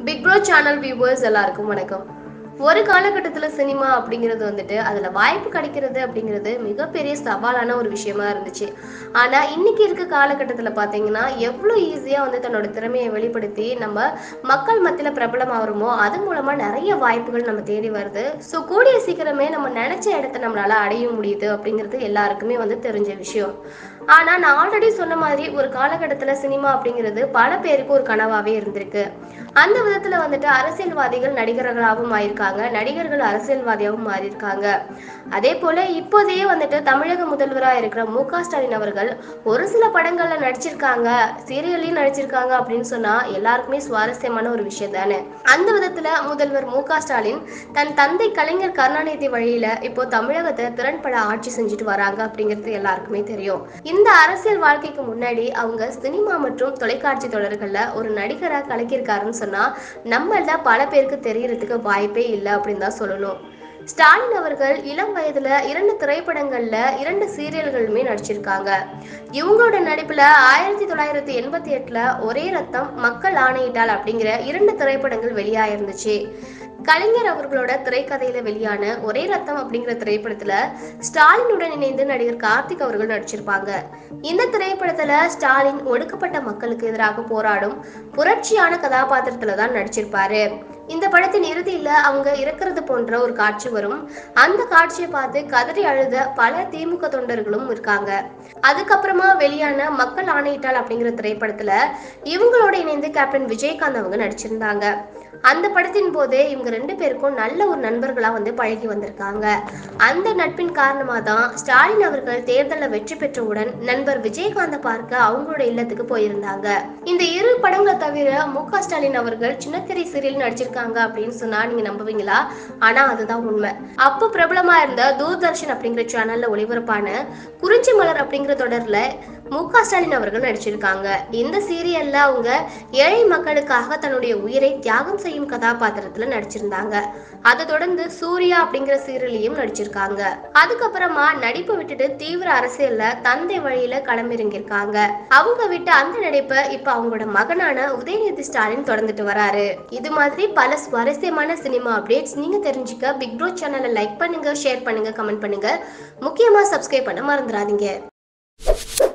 big bro channel viewers எல்லாருக்கும் வணக்கம் ஒரு காலகட்டத்தில் சினிமா அப்படிங்கிறது வந்துட்டு அதில் வாய்ப்பு கிடைக்கிறது அப்படிங்கிறது மிகப்பெரிய சவாலான ஒரு விஷயமா இருந்துச்சு ஆனால் இன்னைக்கு இருக்க காலகட்டத்தில் பார்த்தீங்கன்னா எவ்வளோ ஈஸியாக வந்து தன்னோட திறமையை வெளிப்படுத்தி நம்ம மக்கள் மத்தியில் பிரபலம் ஆகிறோமோ அது மூலமாக நிறைய வாய்ப்புகள் நம்ம தேடி வருது ஸோ கூடிய சீக்கிரமே நம்ம நினச்ச இடத்த நம்மளால அடைய முடியுது அப்படிங்கிறது எல்லாருக்குமே வந்து தெரிஞ்ச விஷயம் ஆனால் நான் ஆல்ரெடி சொன்ன மாதிரி ஒரு காலகட்டத்தில் சினிமா அப்படிங்கிறது பல பேருக்கு ஒரு கனவாகவே இருந்திருக்கு அந்த விதத்தில் வந்துட்டு அரசியல்வாதிகள் நடிகர்களாகவும் ஆயிருக்காங்க நடிகர்கள் அரசியல்வாதியாகவும் மாறியிருக்காங்க அதே போல இப்போதையே வந்துட்டு தமிழக முதல்வராக இருக்கிற மு க ஸ்டாலின் அவர்கள் ஒரு சில படங்கள்ல நடிச்சிருக்காங்க சீரியல்லையும் நடிச்சிருக்காங்க அப்படின்னு சொன்னா எல்லாருக்குமே சுவாரஸ்யமான ஒரு விஷயம் தானே அந்த விதத்துல முதல்வர் மு க ஸ்டாலின் தன் தந்தை கலைஞர் கருணாநிதி வழியில இப்போ தமிழகத்தை திறன்பட ஆட்சி செஞ்சுட்டு வராங்க அப்படிங்கிறது எல்லாருக்குமே தெரியும் இந்த அரசியல் வாழ்க்கைக்கு முன்னாடி அவங்க சினிமா மற்றும் தொலைக்காட்சி தொடர்கள்ல ஒரு நடிகரா கலக்கியிருக்காருன்னு சொன்னா நம்மள பல பேருக்கு தெரியறதுக்கு வாய்ப்பே இல்லை அப்படின்னு தான் சொல்லணும் ஸ்டாலின் அவர்கள் இளம் வயதுல இரண்டு திரைப்படங்கள்ல இரண்டு சீரியல்களுமே நடிச்சிருக்காங்க இவங்களோட நடிப்புல ஆயிரத்தி தொள்ளாயிரத்தி எண்பத்தி எட்டுல ஒரே ரத்தம் மக்கள் ஆணையிட்டால் அப்படிங்கிற இரண்டு திரைப்படங்கள் வெளியாயிருந்துச்சு கலைஞர் அவர்களோட திரைக்கதையில வெளியான ஒரே ரத்தம் அப்படிங்கிற திரைப்படத்துல ஸ்டாலினுடன் இணைந்து நடிகர் கார்த்திக் அவர்கள் நடிச்சிருப்பாங்க இந்த திரைப்படத்துல ஸ்டாலின் ஒடுக்கப்பட்ட மக்களுக்கு எதிராக போராடும் புரட்சியான கதாபாத்திரத்துல தான் நடிச்சிருப்பாரு இந்த படத்தின் இறுதியில அவங்க இறக்குறது போன்ற ஒரு காட்சி வரும் அந்த காட்சியை பார்த்து கதறி அழுத பல திமுக தொண்டர்களும் இருக்காங்க அதுக்கப்புறமா வெளியான மக்கள் ஆணையிட்டால் அப்படிங்கிற திரைப்படத்துல இவங்களோட இணைந்து கேப்டன் விஜயகாந்த் அவங்க நடிச்சிருந்தாங்க அந்த படத்தின் போதே இவங்க ரெண்டு பேருக்கும் நல்ல ஒரு நண்பர்களா வந்து பழகி வந்திருக்காங்க அந்த நட்பின் காரணமா தான் ஸ்டாலின் அவர்கள் தேர்தலில் வெற்றி பெற்றவுடன் நண்பர் விஜயகாந்தை பார்க்க அவங்களோட இல்லத்துக்கு போயிருந்தாங்க இந்த இரு படங்களை தவிர மு க ஸ்டாலின் அவர்கள் சின்னத்திரை சீரியல் நடிச்சிருக்காங்க அப்படின்னு சொன்னா நீங்க நம்புவீங்களா ஆனா அதுதான் உண்மை அப்போ பிரபலமா இருந்த தூர்தர்ஷன் அப்படிங்கிற சேனல்ல ஒளிபரப்பான குறிஞ்சி மலர் அப்படிங்கிற தொடர்ல மு க ஸ்டாலின் அவர்கள் நடிச்சிருக்காங்க இந்த சீரியல்ல அவங்க ஏழை மக்களுக்காக தன்னுடைய உயிரை தியாகம் செய்யும் கதாபாத்திரத்துல நடிச்சிருந்தாங்க அதை தொடர்ந்து சூர்யா அப்படிங்கிற சீரியலையும் நடிச்சிருக்காங்க அதுக்கப்புறமா நடிப்பை விட்டுட்டு தீவிர அரசியல்ல தந்தை வழியில களமிறங்கியிருக்காங்க அவங்க விட்ட அந்த நடிப்பை இப்ப அவங்களோட மகனான உதயநிதி ஸ்டாலின் தொடர்ந்துட்டு வராரு இது மாதிரி பல சுவாரஸ்யமான சினிமா அப்டேட்ஸ் நீங்க தெரிஞ்சுக்க பிக் ப்ரோ சேனலை லைக் பண்ணுங்க ஷேர் பண்ணுங்க கமெண்ட் பண்ணுங்க முக்கியமா சப்ஸ்கிரைப் பண்ண மறந்துடாதீங்க